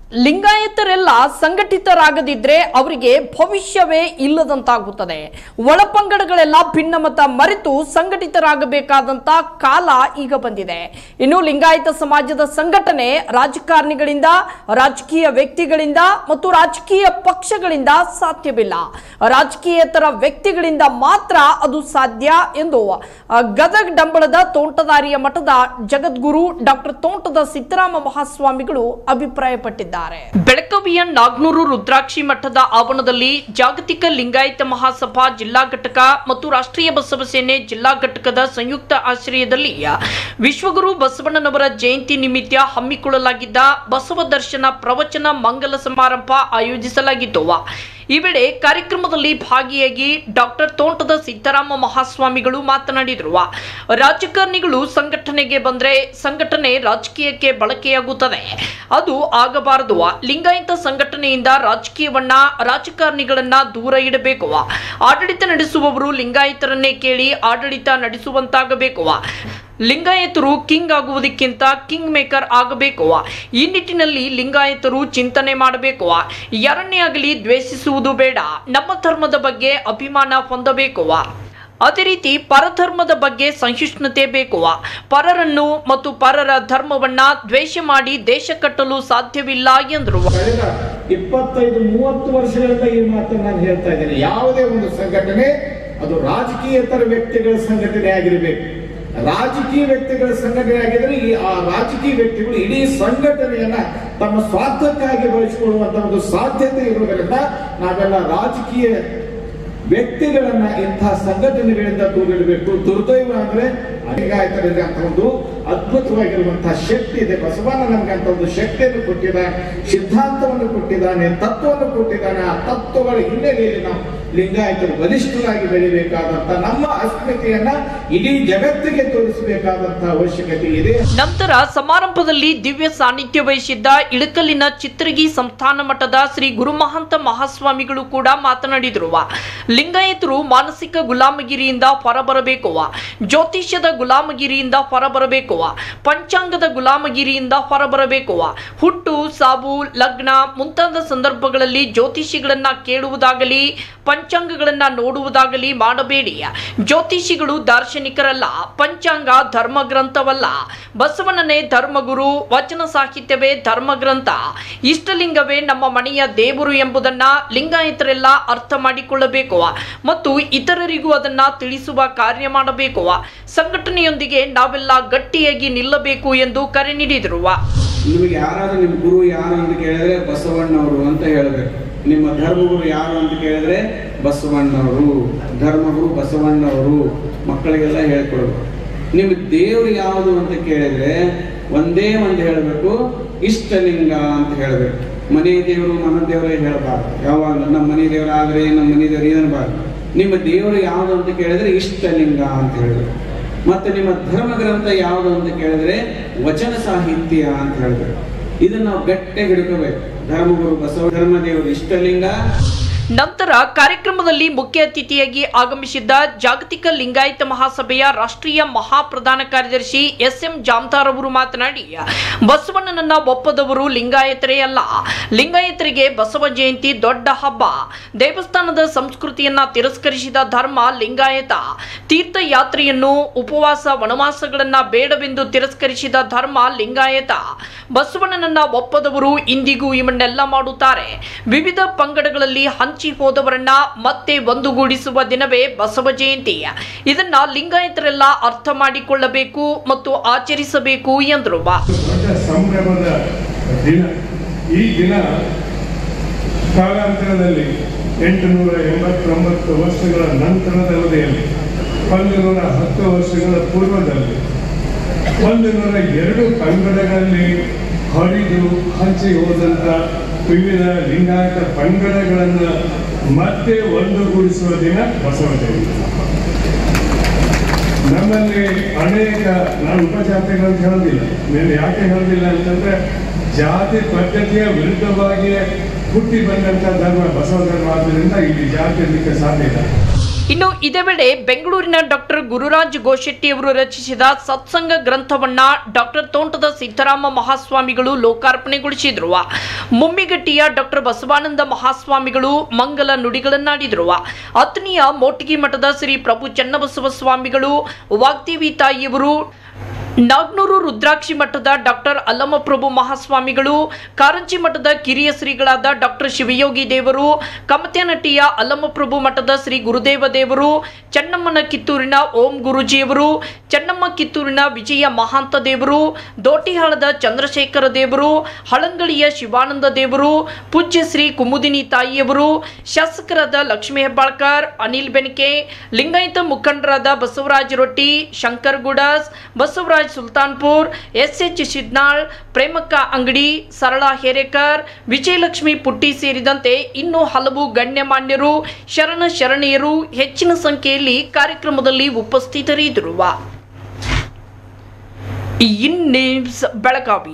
ಲಿಂಗಾಯತರೆಲ್ಲ ಸಂಘಟಿತರಾಗದಿದ್ರೆ ಅವರಿಗೆ ಭವಿಷ್ಯವೇ ಇಲ್ಲದಂತಾಗುತ್ತದೆ ಒಳಪಂಗಡಗಳೆಲ್ಲ ಭಿನ್ನಮತ ಮರೆತು ಸಂಘಟಿತರಾಗಬೇಕಾದಂತ ಕಾಲ ಈಗ ಬಂದಿದೆ ಇನ್ನು ಲಿಂಗಾಯತ ಸಮಾಜದ ಸಂಘಟನೆ ರಾಜಕಾರಣಿಗಳಿಂದ ರಾಜಕೀಯ ವ್ಯಕ್ತಿಗಳಿಂದ ಮತ್ತು ರಾಜಕೀಯ ಪಕ್ಷಗಳಿಂದ ಸಾಧ್ಯವಿಲ್ಲ ರಾಜಕೀಯೇತರ ವ್ಯಕ್ತಿಗಳಿಂದ ಮಾತ್ರ ಅದು ಸಾಧ್ಯ ಎಂದು ಆ, ಗದಗ ಡಂಬಳದ ತೋಂಟದಾರಿಯ ಮಠದ ಜಗದ್ಗುರು ಡಾಕ್ಟರ್ ತೋಂಟದ ಸಿದ್ದರಾಮ ಮಹಾಸ್ವಾಮಿಗಳು ಅಭಿಪ್ರಾಯಪಟ್ಟಿದ್ದಾರೆ ಬೆಳಕವಿಯ ನಾಗ್ನೂರು ರುದ್ರಾಕ್ಷಿ ಮಠದ ಆವರಣದಲ್ಲಿ ಜಾಗತಿಕ ಲಿಂಗಾಯತ ಮಹಾಸಭಾ ಜಿಲ್ಲಾ ಘಟಕ ಮತ್ತು ರಾಷ್ಟ್ರೀಯ ಬಸವ ಸೇನೆ ಜಿಲ್ಲಾ ಘಟಕದ ಸಂಯುಕ್ತ ಆಶ್ರಯದಲ್ಲಿ ವಿಶ್ವಗುರು ಬಸವಣ್ಣನವರ ಜಯಂತಿ ನಿಮಿತ್ತ ಹಮ್ಮಿಕೊಳ್ಳಲಾಗಿದ್ದ ಬಸವ ದರ್ಶನ ಪ್ರವಚನ ಮಂಗಲ ಸಮಾರಂಭ ಆಯೋಜಿಸಲಾಗಿತ್ತು ಈ ವೇಳೆ ಕಾರ್ಯಕ್ರಮದಲ್ಲಿ ಭಾಗಿಯಾಗಿ ಡಾಕ್ಟರ್ ತೋಂಟದ ಸಿದ್ದರಾಮ ಮಹಾಸ್ವಾಮಿಗಳು ಮಾತನಾಡಿದರು ರಾಜಕಾರಣಿಗಳು ಸಂಘಟನೆಗೆ ಬಂದ್ರೆ ಸಂಘಟನೆ ರಾಜಕೀಯಕ್ಕೆ ಬಳಕೆಯಾಗುತ್ತದೆ ಅದು ಆಗಬಾರದು ಲಿಂಗಾಯತ ಸಂಘಟನೆಯಿಂದ ರಾಜಕೀಯವನ್ನ ರಾಜಕಾರಣಿಗಳನ್ನ ದೂರ ಇಡಬೇಕು ಆಡಳಿತ ನಡೆಸುವವರು ಲಿಂಗಾಯತರನ್ನೇ ಕೇಳಿ ಆಡಳಿತ ನಡೆಸುವಂತಾಗಬೇಕು ಲಿಂಗಾಯತರು ಕಿಂಗ್ ಆಗುವುದಕ್ಕಿಂತ ಕಿಂಗ್ ಮೇಕರ್ ಆಗಬೇಕು ಈ ನಿಟ್ಟಿನಲ್ಲಿ ಲಿಂಗಾಯತರು ಚಿಂತನೆ ಮಾಡಬೇಕು ಯಾರನ್ನೇ ಆಗಲಿ ದ್ವೇಷಿಸುವುದು ಬೇಡ ನಮ್ಮ ಧರ್ಮದ ಬಗ್ಗೆ ಅಭಿಮಾನ ಹೊಂದಬೇಕು ಅದೇ ರೀತಿ ಪರಧರ್ಮದ ಬಗ್ಗೆ ಸಹಿಷ್ಣುತೆ ಬೇಕು ಪರರನ್ನು ಮತ್ತು ಪರರ ಧರ್ಮವನ್ನ ದ್ವೇಷ ಮಾಡಿ ದೇಶ ಕಟ್ಟಲು ಸಾಧ್ಯವಿಲ್ಲ ಎಂದರು ಕಳೆದ ಇಪ್ಪತ್ತೈದು ಮೂವತ್ತು ವರ್ಷಗಳಿಂದ ಈ ಮಾತನ್ನು ನಾನು ಹೇಳ್ತಾ ಇದ್ದೇನೆ ಯಾವುದೇ ಒಂದು ಸಂಘಟನೆ ಅದು ರಾಜಕೀಯೇತರ ವ್ಯಕ್ತಿಗಳ ಸಂಘಟನೆ ಆಗಿರಬೇಕು ರಾಜಕೀಯ ವ್ಯಕ್ತಿಗಳ ಸಂಘಟನೆ ಆಗಿದ್ರೆ ಈ ಆ ರಾಜಕೀಯ ವ್ಯಕ್ತಿಗಳು ಇಡೀ ಸಂಘಟನೆಯನ್ನ ತಮ್ಮ ಸ್ವಾರ್ಥಕ್ಕಾಗಿ ಬಳಸಿಕೊಳ್ಳುವಂತ ಒಂದು ಸಾಧ್ಯತೆ ಇರುವುದರಿಂದ ನಾವೆಲ್ಲ ರಾಜಕೀಯ ವ್ಯಕ್ತಿಗಳನ್ನ ಇಂತಹ ಸಂಘಟನೆಗಳಿಂದ ದೂರಿಡಬೇಕು ದುರ್ದೈವ ಅಂದ್ರೆ ಲಿಂಗಾಯತರಿಗೆ ಅಂತ ಒಂದು ಅದ್ಭುತವಾಗಿರುವಂತಹ ಶಕ್ತಿ ಇದೆ ಬಸವಣ್ಣ ನಮ್ಗೆ ಅಂತ ಒಂದು ಶಕ್ತಿಯನ್ನು ಕೊಟ್ಟಿದ್ದಾನೆ ಸಿದ್ಧಾಂತವನ್ನು ಕೊಟ್ಟಿದ್ದಾನೆ ತತ್ವವನ್ನು ಕೊಟ್ಟಿದ್ದಾನೆ ಆ ತತ್ವಗಳ ಹಿನ್ನೆಲೆಯಲ್ಲಿ ನಾವು ಲಿಂಗಾಯತರು ಬಲಿಷ್ಠರಾಗಿ ಬೆಳಿಬೇಕಾದಂತ ನಮ್ಮ ಅಸ್ಮಿತೆಯನ್ನ ಇಡೀ ಜಗತ್ತಿಗೆ ತೋರಿಸಬೇಕಾದಂತಹ ಅವಶ್ಯಕತೆ ಇದೆ ನಂತರ ಸಮಾರಂಭದಲ್ಲಿ ದಿವ್ಯ ಸಾನ್ನಿಧ್ಯ ವಹಿಸಿದ್ದ ಇಳಕಲ್ಲಿನ ಚಿತ್ರಗಿ ಸಂಸ್ಥಾನ ಮಠದ ಶ್ರೀ ಗುರುಮಹಂತ ಮಹಾಸ್ವಾಮಿಗಳು ಕೂಡ ಮಾತನಾಡಿದರು ಲಿಂಗಾಯತರು ಮಾನಸಿಕ ಗುಲಾಮಗಿರಿಯಿಂದ ಹೊರಬರಬೇಕು ಜ್ಯೋತಿಷ್ಯದ ಗುಲಾಮಗಿರಿಯಿಂದ ಹೊರಬರಬೇಕು ಪಂಚಾಂಗದ ಗುಲಾಮಗಿರಿಯಿಂದ ಹೊರಬರಬೇಕು ಹುಟ್ಟು ಸಾವು ಲಗ್ನ ಮುಂತಾದ ಸಂದರ್ಭಗಳಲ್ಲಿ ಜ್ಯೋತಿಷಿಗಳನ್ನ ಕೇಳುವುದಾಗಲಿ ಪಂಚಾಂಗಗಳನ್ನ ನೋಡುವುದಾಗಲಿ ಮಾಡಬೇಡಿ ಜ್ಯೋತಿಷಿಗಳು ದಾರ್ಶನಿಕರಲ್ಲ ಪಂಚಾಂಗ ಧರ್ಮ ಗ್ರಂಥವಲ್ಲ ಬಸವಣ್ಣನೇ ಧರ್ಮಗುರು ವಚನ ಸಾಹಿತ್ಯವೇ ಧರ್ಮ ಗ್ರಂಥ ಇಷ್ಟಲಿಂಗವೇ ನಮ್ಮ ಮನೆಯ ದೇವರು ಎಂಬುದನ್ನ ಲಿಂಗಾಯತರೆಲ್ಲ ಅರ್ಥ ಮಾಡಿಕೊಳ್ಳಬೇಕು ಮತ್ತು ಇತರರಿಗೂ ಅದನ್ನ ತಿಳಿಸುವ ಕಾರ್ಯ ಮಾಡಬೇಕು ಸಂಘಟನೆಯೊಂದಿಗೆ ನಾವೆಲ್ಲ ಗಟ್ಟಿಯಾಗಿ ನಿಲ್ಲಬೇಕು ಎಂದು ಕರೆ ನೀಡಿದರು ನಿಮಗೆ ಯಾರಾದ್ರೂ ನಿಮ್ಮ ಗುರು ಯಾರು ಅಂತ ಕೇಳಿದ್ರೆ ಬಸವಣ್ಣವರು ಅಂತ ಹೇಳಬೇಕು ನಿಮ್ಮ ಧರ್ಮಗುರು ಯಾರು ಅಂತ ಕೇಳಿದ್ರೆ ಬಸವಣ್ಣವರು ಧರ್ಮಗುರು ಬಸವಣ್ಣವರು ಮಕ್ಕಳಿಗೆಲ್ಲ ಹೇಳ್ಕೊಡ್ಬೇಕು ನಿಮ್ಮ ದೇವರು ಯಾವುದು ಅಂತ ಕೇಳಿದ್ರೆ ಒಂದೇ ಒಂದು ಹೇಳಬೇಕು ಇಷ್ಟಲಿಂಗ ಅಂತ ಹೇಳಬೇಕು ಮನೆ ದೇವರು ಮನ ದೇವರೇ ಹೇಳಬಾರ್ದು ಯಾವಾಗ ನಮ್ಮ ಮನೆ ದೇವರಾದ್ರೆ ನಮ್ಮ ಮನೆ ದೇವರು ಏನಬಾರ್ದು ನಿಮ್ಮ ದೇವರು ಯಾವುದು ಅಂತ ಕೇಳಿದ್ರೆ ಇಷ್ಟಲಿಂಗ ಅಂತ ಹೇಳಬೇಕು ಮತ್ತೆ ನಿಮ್ಮ ಧರ್ಮ ಗ್ರಂಥ ಯಾವುದು ಅಂತ ಕೇಳಿದ್ರೆ ವಚನ ಸಾಹಿತ್ಯ ಅಂತ ಹೇಳ್ಬೇಕು ಇದನ್ನ ನಾವು ಗಟ್ಟಿಯಾಗಿ ಹಿಡ್ಕೋಬೇಕು ಧರ್ಮಗುರು ಬಸವ ಧರ್ಮ ದೇವರು ಇಷ್ಟಲಿಂಗ ನಂತರ ಕಾರ್ಯಕ್ರಮದಲ್ಲಿ ಮುಖ್ಯ ಅತಿಥಿಯಾಗಿ ಆಗಮಿಸಿದ್ದ ಜಾಗತಿಕ ಲಿಂಗಾಯತ ಮಹಾಸಭೆಯ ರಾಷ್ಟ್ರೀಯ ಮಹಾಪ್ರಧಾನ ಕಾರ್ಯದರ್ಶಿ ಎಸ್ ಎಂ ಜಾಮ್ದಾರ್ ಅವರು ಮಾತನಾಡಿ ಬಸವಣ್ಣನನ್ನ ಒಪ್ಪದವರು ಲಿಂಗಾಯತರೇ ಅಲ್ಲ ಲಿಂಗಾಯತರಿಗೆ ಬಸವ ಜಯಂತಿ ದೊಡ್ಡ ಹಬ್ಬ ದೇವಸ್ಥಾನದ ಸಂಸ್ಕೃತಿಯನ್ನ ತಿರಸ್ಕರಿಸಿದ ಧರ್ಮ ಲಿಂಗಾಯತ ತೀರ್ಥಯಾತ್ರೆಯನ್ನು ಉಪವಾಸ ವನವಾಸಗಳನ್ನ ಬೇಡವೆಂದು ತಿರಸ್ಕರಿಸಿದ ಧರ್ಮ ಲಿಂಗಾಯತ ಬಸವಣ್ಣನನ್ನ ಒಪ್ಪದವರು ಇಂದಿಗೂ ಇವನ್ನೆಲ್ಲ ಮಾಡುತ್ತಾರೆ ವಿವಿಧ ಪಂಗಡಗಳಲ್ಲಿ ಹಂಚಿ ಹೋದವರನ್ನ ಮತ್ತೆ ಒಂದುಗೂಡಿಸುವ ದಿನವೇ ಬಸವ ಜಯಂತಿ ಇದನ್ನ ಲಿಂಗಾಯತರೆಲ್ಲ ಅರ್ಥ ಮಾಡಿಕೊಳ್ಳಬೇಕು ಮತ್ತು ಆಚರಿಸಬೇಕು ಎಂದರು ದೊಡ್ಡ ಸಂಭ್ರಮದ ದಿನ ಈ ದಿನ ಕಾಲಾಂತರದಲ್ಲಿ ಎಂಟುನೂರ ಎಂಬತ್ತೊಂಬತ್ತು ವರ್ಷಗಳ ನಂತರದ ಅವಧಿಯಲ್ಲಿ ಒಂದು ನೂರ ಹತ್ತು ವರ್ಷಗಳ ಪೂರ್ವದಲ್ಲಿ ಒಂದು ನೂರ ಎರಡು ಪಂಗಡಗಳಲ್ಲಿ ಹರಿದು ಹಂಚಿ ಹೋದಂತ ವಿವಿಧ ಲಿಂಗಾಯತ ಪಂಗಡಗಳನ್ನು ಮತ್ತೆ ಒಂದುಗೂಡಿಸುವ ದಿನ ಬಸವ ಜಯಂತಿ ನಮ್ಮಲ್ಲಿ ಅನೇಕ ನಾನು ಉಪಜಾತಿಗಳು ಅಂತ ಹೇಳೋದಿಲ್ಲ నేను ಯಾಕೆ ಹೇಳೋದಿಲ್ಲ ಅಂತಂದ್ರೆ ಜಾತಿ ಪದ್ಧತಿಯ ವಿರುದ್ಧವಾಗಿ ಹುಟ್ಟಿ ಬಂದಂತ ಧರ್ಮ ಬಸವ ಧರ್ಮ ಆದ್ದರಿಂದ ಇಲ್ಲಿ ಜಾತಿ ಇರಲಿಕ್ಕೆ ಸಾಧ್ಯ ಇಲ್ಲ ಇನ್ನು ಇದೇ ವೇಳೆ ಬೆಂಗಳೂರಿನ ಡಾಕ್ಟರ್ ಗುರುರಾಜ್ ಗೋಶೆಟ್ಟಿ ಅವರು ರಚಿಸಿದ ಸತ್ಸಂಗ ಗ್ರಂಥವನ್ನ ಡಾಕ್ಟರ್ ತೋಂಟದ ಸಿದ್ದರಾಮ ಮಹಾಸ್ವಾಮಿಗಳು ಲೋಕಾರ್ಪಣೆಗೊಳಿಸಿದ್ರು ಮುಮ್ಮಿಗಟ್ಟಿಯ ಡಾಕ್ಟರ್ ಬಸವಾನಂದ ಮಹಾಸ್ವಾಮಿಗಳು ಮಂಗಲ ನುಡಿಗಳನ್ನಾಡಿದ್ರು ಅತ್ನಿಯ ಮೋಟಿಗಿ ಮಠದ ಶ್ರೀ ಪ್ರಭು ಚನ್ನಬಸವ ಸ್ವಾಮಿಗಳು ವಾಗ್ದೇವಿ ತಾಯಿಯವರು ನಾಗ್ನೂರು ರುದ್ರಾಕ್ಷಿ ಮಠದ ಡಾಕ್ಟರ್ ಅಲ್ಲಮಪ್ರಭು ಮಹಾಸ್ವಾಮಿಗಳು ಕಾರಂಚಿ ಮಠದ ಕಿರಿಯ ಶ್ರೀಗಳಾದ ಡಾಕ್ಟರ್ ಶಿವಯೋಗಿ ದೇವರು ಕಮತ್ಯನಟ್ಟಿಯ ಅಲ್ಲಮಪ್ರಭು ಮಠದ ಶ್ರೀ ಗುರುದೇವ ದೇವರು ಚೆನ್ನಮ್ಮನ ಕಿತ್ತೂರಿನ ಓಂ ಗುರುಜಿಯವರು ಚೆನ್ನಮ್ಮ ಕಿತ್ತೂರಿನ ವಿಜಯ ಮಹಾಂತ ದೇವರು ದೋಟಿಹಾಳದ ಚಂದ್ರಶೇಖರ ದೇವರು ಹಳಂಗಳಿಯ ಶಿವಾನಂದ ದೇವರು ಪೂಜ್ಯ ಶ್ರೀ ಕುಮುದಿನಿ ತಾಯಿಯವರು ಶಾಸಕರಾದ ಲಕ್ಷ್ಮೀ ಹೆಬ್ಬಾಳ್ಕರ್ ಅನಿಲ್ ಬೆನಕೆ ಲಿಂಗಾಯತ ಮುಖಂಡರಾದ ಬಸವರಾಜ ರೊಟ್ಟಿ ಶಂಕರ್ ಗುಡಸ್ ಬಸವರಾಜ್ ಸುಲ್ತಾನ್ಪುರ್ ಎಸ್ ಎಚ್ ಶಿದ್ನಾಳ್ ಪ್ರೇಮಕ್ಕ ಅಂಗಡಿ ಸರಳಾ ಹೇರೇಕರ್ ವಿಜಯಲಕ್ಷ್ಮಿ ಪುಟ್ಟಿ ಸೇರಿದಂತೆ ಇನ್ನೂ ಹಲವು ಗಣ್ಯಮಾನ್ಯರು ಶರಣ ಶರಣೆಯರು ಹೆಚ್ಚಿನ ಸಂಖ್ಯೆಯಲ್ಲಿ ಕಾರ್ಯಕ್ರಮದಲ್ಲಿ ಉಪಸ್ಥಿತರಿದ್ದರು ಇನ್ ನ್ಯೂಸ್ ಬೆಳಗಾವಿ